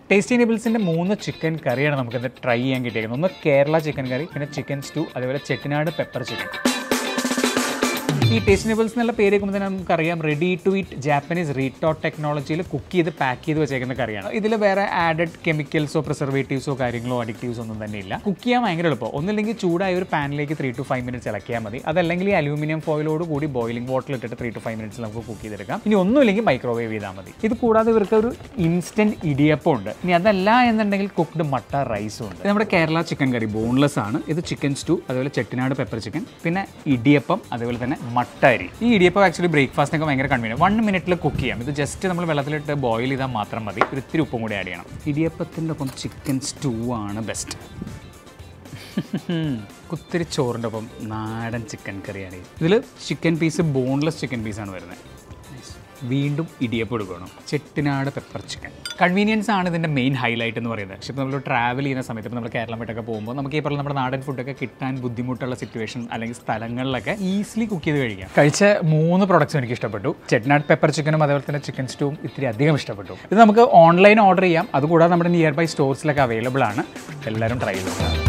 tasty നിബിൾസിൻ്റെ മൂന്ന് chicken കറിയാണ് നമുക്കിത് ട്രൈ ചെയ്യാൻ കിട്ടിയിരിക്കുന്നത് ഒന്ന് കേരള ചിക്കൻ കറി പിന്നെ ചിക്കൻ സ്റ്റൂ അതേപോലെ ചെട്ടിനാട് പെപ്പർ ചിക്കൻ ഈ ടേസ്റ്റ് നിബിൾസ് എന്നുള്ള പേര് കേൾക്കുമ്പോൾ തന്നെ നമുക്കറിയാം ready to eat Japanese retort ടെക്നോളജിയിൽ കുക്ക് ചെയ്ത് പാക്ക് ചെയ്ത് വെച്ചേക്കുന്ന കറിയാണ് ഇതിൽ വേറെ ആഡഡ് കെമിക്കൽസോ പ്രിസർവേറ്റീവ്സോ കാര്യങ്ങളോ അഡിക്റ്റീവ്സോ ഒന്നും തന്നെ ഇല്ല കുക്ക് ചെയ്യാൻ ഭയങ്കര എളുപ്പം ഒന്നില്ലെങ്കിൽ ചൂടായ ഒരു പാനിലേക്ക് ത്രീ ടു ഫൈവ് മിനിറ്റ്സ് ഇളക്കിയാൽ മതി അതല്ലെങ്കിൽ ഈ അലൂമിനിയം ഫോയിലോട് കൂടി ബോയിലിംഗ് വാട്ടറിൽ ഇട്ടിട്ട് ത്രീ ടു ഫൈവ് മിനിറ്റ്സ് നമുക്ക് കുക്ക് ചെയ്തെടുക്കാം ഇനി ഒന്നുമില്ലെങ്കിൽ മൈക്രോവേവ് ചെയ്താൽ മതി ഇത് കൂടാതെ ഇവർക്ക് ഒരു ഇൻസ്റ്റന്റ് ഇടിയപ്പം ഉണ്ട് ഇനി അതല്ല എന്നുണ്ടെങ്കിൽ കുക്ക്ഡ് മട്ട റൈസും ഉണ്ട് ഇത് നമ്മുടെ കേരള ചിക്കൻ കറി ബോൺലെസ് ആണ് ഇത് ചിക്കൻ സ്റ്റൂ അതുപോലെ ചെട്ടിനാട് പെപ്പർ ചിക്കൻ പിന്നെ ഇടിയപ്പം അതുപോലെ തന്നെ മട്ട അരി ഈ ഇടിയപ്പം ആക്ച്വലി ബ്രേക്ക്ഫാസ്റ്റിനൊക്കെ ഭയങ്കര കൺവീനിയൻ വൺ മിനിറ്റിൽ കുക്ക് ചെയ്യാം ഇത് ജസ്റ്റ് നമ്മൾ വെള്ളത്തിലിട്ട് ബോയിൽ ചെയ്താൽ മാത്രം മതി ഒരു ഇത്തിരി ഉപ്പും കൂടി ആഡ് ചെയ്യണം ഇടിയപ്പത്തിൻ്റെ ഒപ്പം ചിക്കൻ സ്റ്റൂ ആണ് ബെസ്റ്റ് കുത്തിരി ചോറിൻ്റെ ഒപ്പം നാടൻ ചിക്കൻ കറിയാണ് ഇതിൽ ചിക്കൻ പീസ് ബോൺലെസ് ചിക്കൻ പീസാണ് വരുന്നത് വീണ്ടും ഇടിയപ്പം എടുക്കണം ചെട്ടിനാട് പെപ്പർ ചിക്കൻ കൺവീനിയൻസ് ആണ് ഇതിൻ്റെ മെയിൻ ഹൈലൈറ്റ് എന്ന് പറയുന്നത് പക്ഷേ ഇപ്പോൾ നമ്മൾ ട്രാവൽ ചെയ്യുന്ന സമയത്ത് ഇപ്പോൾ നമ്മൾ കേരളം വിട്ടൊക്കെ പോകുമ്പോൾ നമുക്ക് ഈ പറഞ്ഞ നമ്മുടെ നാടൻ ഫുഡൊക്കെ കിട്ടാൻ ബുദ്ധിമുട്ടുള്ള സിറ്റുവേഷൻ അല്ലെങ്കിൽ സ്ഥലങ്ങളിലൊക്കെ ഈസിലി കുക്ക് ചെയ്ത് കഴിക്കാം കഴിച്ച മൂന്ന് പ്രൊഡക്ട്സും എനിക്ക് ഇഷ്ടപ്പെട്ടു ചെട്ടിനാട് പെപ്പർ ചിക്കനും അതേപോലെ തന്നെ ചിക്കൻ സ്റ്റൂവും ഇത്തിരി അധികം ഇഷ്ടപ്പെട്ടു ഇത് നമുക്ക് ഓൺലൈൻ ഓർഡർ ചെയ്യാം അതുകൂടാതെ നമ്മുടെ നിയർ ബൈ സ്റ്റോഴ്സിലൊക്കെ അവൈലബിൾ ആണ് എല്ലാവരും ട്രൈ ചെയ്ത് നോക്കാം